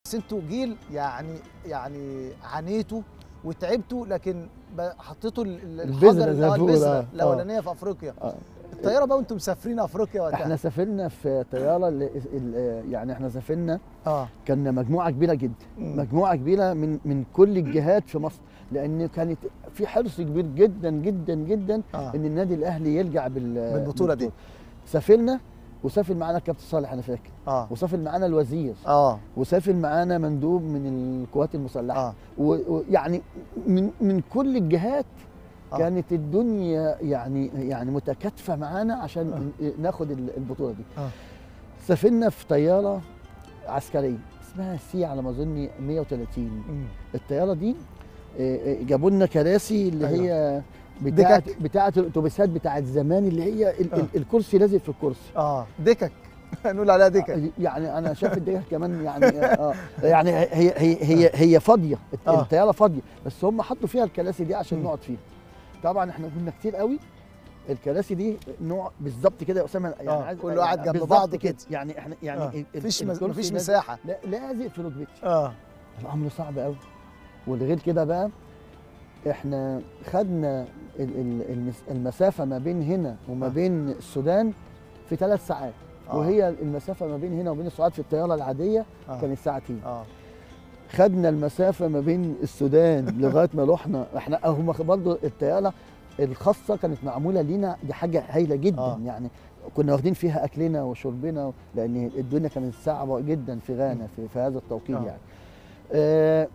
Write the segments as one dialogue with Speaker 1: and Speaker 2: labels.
Speaker 1: بس انتوا جيل يعني يعني عانيتوا وتعبتوا لكن ب- حطيتوا ال- ال-
Speaker 2: البذرة
Speaker 1: الحجر اللي
Speaker 2: زي
Speaker 1: هو
Speaker 2: ما بيقولوا،
Speaker 1: البذره
Speaker 2: آه.
Speaker 1: الاولانيه في افريقيا
Speaker 2: آه.
Speaker 1: الطياره بقى وانتم مسافرين افريقيا وقتها
Speaker 2: احنا سافرنا في طياره ال- ال- يعني احنا سافرنا
Speaker 1: اه
Speaker 2: كان مجموعه كبيره جدا
Speaker 1: مم.
Speaker 2: مجموعه كبيره من من كل الجهات في مصر لان كانت في حرص كبير جدا جدا جدا
Speaker 1: اه
Speaker 2: ان النادي الاهلي يرجع بال
Speaker 1: بالبطولة دي.
Speaker 2: سافرنا وسافر معانا الكابتن صالح انا فاكر
Speaker 1: اه
Speaker 2: وسافر معانا الوزير
Speaker 1: اه
Speaker 2: وسافر معانا مندوب من القوات المسلحه
Speaker 1: اه
Speaker 2: ويعني من من كل الجهات
Speaker 1: آه.
Speaker 2: كانت الدنيا يعني يعني متكاتفه معانا عشان ناخد ال- البطوله دي
Speaker 1: آه.
Speaker 2: سافرنا في طياره عسكريه اسمها سي على ما اظن 130
Speaker 1: مم.
Speaker 2: الطياره دي آه، آه، جابوا لنا كراسي اللي
Speaker 1: أيوة.
Speaker 2: هي بتاعت
Speaker 1: دكك.
Speaker 2: بتاعت الاتوبيسات بتاعت زمان اللي هي ال-
Speaker 1: آه.
Speaker 2: ال- الكرسي لازق في الكرسي
Speaker 1: اه دكك نقول عليها دكك
Speaker 2: يعني انا شايف الدنيا كمان يعني اه يعني هي هي هي هي فاضيه
Speaker 1: آه.
Speaker 2: الطياره فاضيه بس هم حطوا فيها الكراسي دي عشان
Speaker 1: مم.
Speaker 2: نقعد فيها طبعا احنا كنا كتير قوي الكراسي دي نوع بالظبط كده يا اسامه يعني
Speaker 1: آه،
Speaker 2: عايز
Speaker 1: كله قاعد
Speaker 2: يعني
Speaker 1: جنب
Speaker 2: بالظبط
Speaker 1: بعضه كده.
Speaker 2: يعني احنا يعني
Speaker 1: آه.
Speaker 2: ال- ال-
Speaker 1: مفيش مز...
Speaker 2: الكرسي
Speaker 1: مفيش
Speaker 2: لازق-
Speaker 1: مساحه
Speaker 2: لا لازق في ركبتي
Speaker 1: اه
Speaker 2: الامر صعب قوي والغير كده بقى احنا خدنا ال- ال- المس- المسافه ما بين هنا وما
Speaker 1: آه.
Speaker 2: بين السودان في ثلاث ساعات
Speaker 1: آه.
Speaker 2: وهي المسافه ما بين هنا وبين السعوديه في الطياره العاديه
Speaker 1: آه.
Speaker 2: كانت ساعتين
Speaker 1: اه
Speaker 2: خدنا المسافه ما بين السودان لغايه ما رحنا احنا هم برضه الطياره الخاصه كانت معموله لينا دي حاجه هايله جدا
Speaker 1: آه.
Speaker 2: آه. يعني كنا واخدين فيها اكلنا وشربنا لان الدنيا كانت صعبه جدا في غانا في, في هذا التوقيت
Speaker 1: آه.
Speaker 2: يعني آه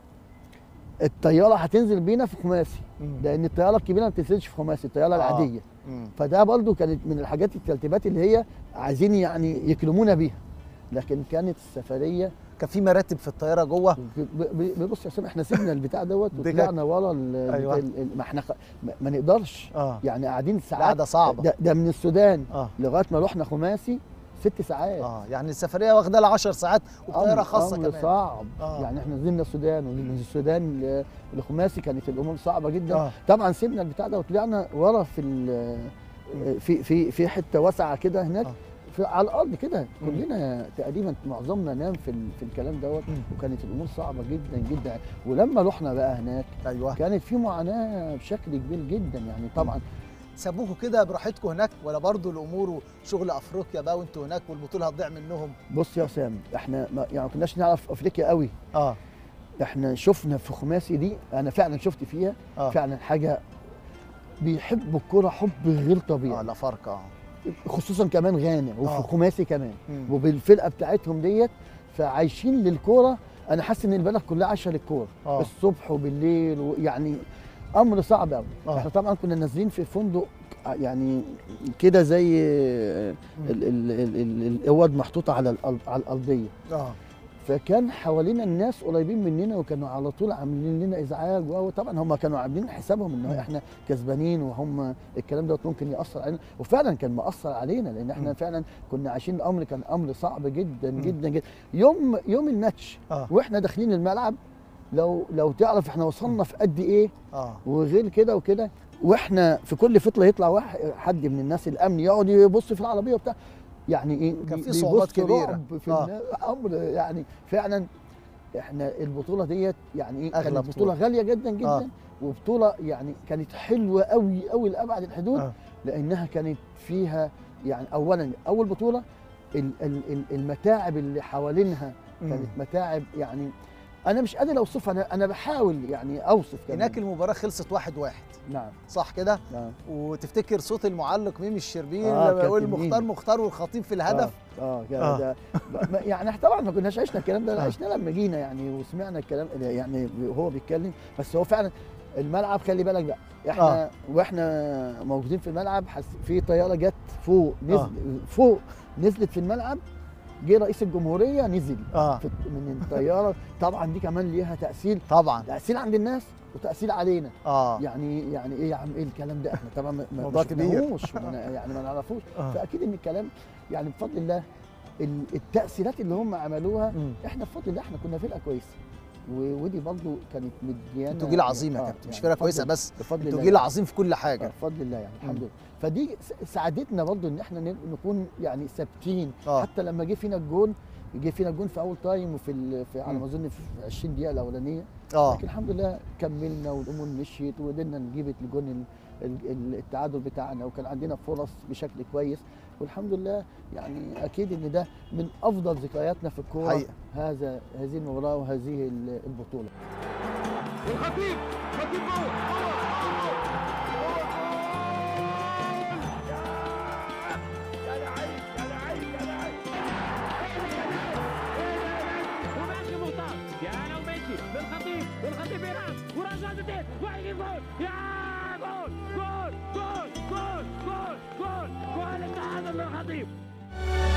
Speaker 2: الطياره هتنزل بينا في خماسي
Speaker 1: مم.
Speaker 2: لان الطياره الكبيره ما بتنزلش في خماسي الطياره
Speaker 1: آه.
Speaker 2: العاديه
Speaker 1: مم.
Speaker 2: فده برضو كانت من الحاجات الترتيبات اللي هي عايزين يعني يكرمونا بيها لكن كانت السفريه
Speaker 1: كان في مراتب في الطياره جوه
Speaker 2: ب- ب- ب- بص يا اسامه احنا سيبنا البتاع دوت
Speaker 1: دي كانت-
Speaker 2: وطلعنا ورا ال-
Speaker 1: أيوة.
Speaker 2: ال- ال- ما احنا خ- ما- ما نقدرش
Speaker 1: اه
Speaker 2: يعني قاعدين ساعات
Speaker 1: قاعده صعبه
Speaker 2: ده, ده من السودان
Speaker 1: اه
Speaker 2: لغايه ما رحنا خماسي ست ساعات
Speaker 1: اه يعني السفريه واخده لها 10 ساعات وطياره
Speaker 2: أمر-
Speaker 1: خاصه
Speaker 2: أمر
Speaker 1: كمان
Speaker 2: صعب
Speaker 1: آه.
Speaker 2: يعني احنا نزلنا السودان ومن السودان ل- لخماسي كانت الامور صعبه جدا
Speaker 1: اه
Speaker 2: طبعا سيبنا البتاع ده وطلعنا ورا في ال- في في في حته واسعه كده هناك
Speaker 1: آه.
Speaker 2: في على الارض كده
Speaker 1: مم.
Speaker 2: كلنا تقريبا معظمنا نام في ال- في الكلام دوت
Speaker 1: مم.
Speaker 2: وكانت الامور صعبه جدا جدا ولما رحنا بقى هناك
Speaker 1: ايوه
Speaker 2: كانت في معاناه بشكل كبير جدا يعني طبعا
Speaker 1: سابوكوا كده براحتكم هناك ولا برضو الامور وشغل افريقيا بقى وانتوا هناك والبطوله هتضيع منهم
Speaker 2: بص يا اسامه احنا ما يعني ما كناش نعرف افريقيا قوي
Speaker 1: اه
Speaker 2: احنا شفنا في خماسي دي انا فعلا شفت فيها
Speaker 1: اه
Speaker 2: فعلا حاجه بيحبوا الكرة حب غير
Speaker 1: اه
Speaker 2: طبيعي
Speaker 1: لا فرق اه
Speaker 2: خصوصا كمان غانا وفي
Speaker 1: آه.
Speaker 2: خماسي كمان
Speaker 1: مم.
Speaker 2: وبالفرقه بتاعتهم ديت فعايشين للكوره انا حاسس ان البلد كلها عايشه للكوره
Speaker 1: آه.
Speaker 2: الصبح وبالليل ويعني امر صعب قوي
Speaker 1: آه.
Speaker 2: احنا طبعا كنا نازلين في فندق يعني كده زي ال- ال- ال- ال- الاوض محطوطه على الأرض- على الارضيه
Speaker 1: اه
Speaker 2: فكان حوالينا الناس قريبين مننا وكانوا على طول عاملين لنا ازعاج وطبعا هم كانوا عاملين حسابهم ان
Speaker 1: مم.
Speaker 2: احنا كسبانين وهم الكلام دوت ممكن ياثر علينا وفعلا كان مأثر علينا لان احنا
Speaker 1: مم.
Speaker 2: فعلا كنا عايشين الامر كان امر صعب جدا
Speaker 1: مم.
Speaker 2: جدا جدا يوم يوم الماتش
Speaker 1: اه
Speaker 2: واحنا داخلين الملعب لو لو تعرف احنا وصلنا في قد ايه
Speaker 1: اه
Speaker 2: وغير كده وكده واحنا في كل فتره يطلع واحد حد من الناس الامن يقعد يبص في العربيه وبتاع يعني ايه
Speaker 1: كان في
Speaker 2: بي-
Speaker 1: صعوبات
Speaker 2: بيبص
Speaker 1: كبيرة.
Speaker 2: رعب في
Speaker 1: آه.
Speaker 2: الناس امر يعني فعلا احنا البطوله ديت يعني ايه
Speaker 1: أغلى
Speaker 2: كانت
Speaker 1: بطولة.
Speaker 2: بطوله غاليه جدا جدا
Speaker 1: آه.
Speaker 2: آه. وبطوله يعني كانت حلوه قوي قوي لابعد الحدود
Speaker 1: آه.
Speaker 2: آه. لانها كانت فيها يعني اولا اول بطوله ال- ال- ال- المتاعب اللي حوالينها
Speaker 1: مم.
Speaker 2: كانت متاعب يعني انا مش قادر اوصفها انا انا بحاول يعني اوصف كمان
Speaker 1: هناك المباراه خلصت واحد واحد
Speaker 2: نعم
Speaker 1: صح كده
Speaker 2: نعم
Speaker 1: وتفتكر صوت المعلق ميمي الشربين
Speaker 2: آه،
Speaker 1: لما يقول
Speaker 2: كابتن
Speaker 1: مختار
Speaker 2: ميمي.
Speaker 1: مختار والخطيب في الهدف
Speaker 2: اه, آه,
Speaker 1: آه.
Speaker 2: آه. ده ما- يعني احنا طبعا ما كناش عشنا الكلام ده
Speaker 1: آه.
Speaker 2: عشنا لما جينا يعني وسمعنا الكلام ده يعني هو بيتكلم بس هو فعلا الملعب خلي بالك بقى احنا
Speaker 1: آه.
Speaker 2: واحنا موجودين في الملعب حس في طياره جت فوق نزل
Speaker 1: آه.
Speaker 2: فوق نزلت في الملعب جه رئيس الجمهوريه نزل
Speaker 1: اه
Speaker 2: في من الطياره طبعا دي كمان ليها تاثير
Speaker 1: طبعا
Speaker 2: تاثير عند الناس وتاثير علينا
Speaker 1: اه
Speaker 2: يعني يعني ايه يا عم ايه الكلام ده احنا طبعا ما- ما
Speaker 1: موضوع
Speaker 2: ما
Speaker 1: كبير.
Speaker 2: شفناهوش وما- يعني ما نعرفوش
Speaker 1: آه.
Speaker 2: فاكيد ان الكلام يعني بفضل الله ال- التاثيرات اللي هم عملوها
Speaker 1: مم.
Speaker 2: احنا بفضل الله احنا كنا فرقه كويسه و- ودي برضو كانت مديانا
Speaker 1: انتوا جيل عظيم يا
Speaker 2: آه،
Speaker 1: كابتن مش
Speaker 2: يعني
Speaker 1: فرقه
Speaker 2: بفضل-
Speaker 1: كويسه بس
Speaker 2: بفضل
Speaker 1: انتوا
Speaker 2: الله
Speaker 1: جيل
Speaker 2: يعني.
Speaker 1: عظيم في كل
Speaker 2: آه،
Speaker 1: حاجه
Speaker 2: بفضل الله يعني الحمد
Speaker 1: مم.
Speaker 2: لله فدي س- ساعدتنا برضو ان احنا ن- نكون يعني ثابتين
Speaker 1: آه.
Speaker 2: حتى لما جه فينا الجول جه فينا جون في اول تايم وفي ال- في على
Speaker 1: مم.
Speaker 2: ما اظن في 20 دقيقه الاولانيه
Speaker 1: اه
Speaker 2: لكن الحمد لله كملنا والامور مشيت وقدرنا نجيب الجون ال- ال- ال- التعادل بتاعنا وكان عندنا فرص بشكل كويس والحمد لله يعني اكيد ان ده من افضل ذكرياتنا في الكوره
Speaker 1: حقيقة.
Speaker 2: هذا هذه المباراه وهذه ال- البطوله
Speaker 3: والخطيب خطيب جول يا لعيب يا لعيب يا لعيب
Speaker 4: وماشي مختار يا انا وماشي للخطيب والخطيب بيلعب ورجعتين وهيجيب جول يا جول جول جول جول جول جول جول التعادل للخطيب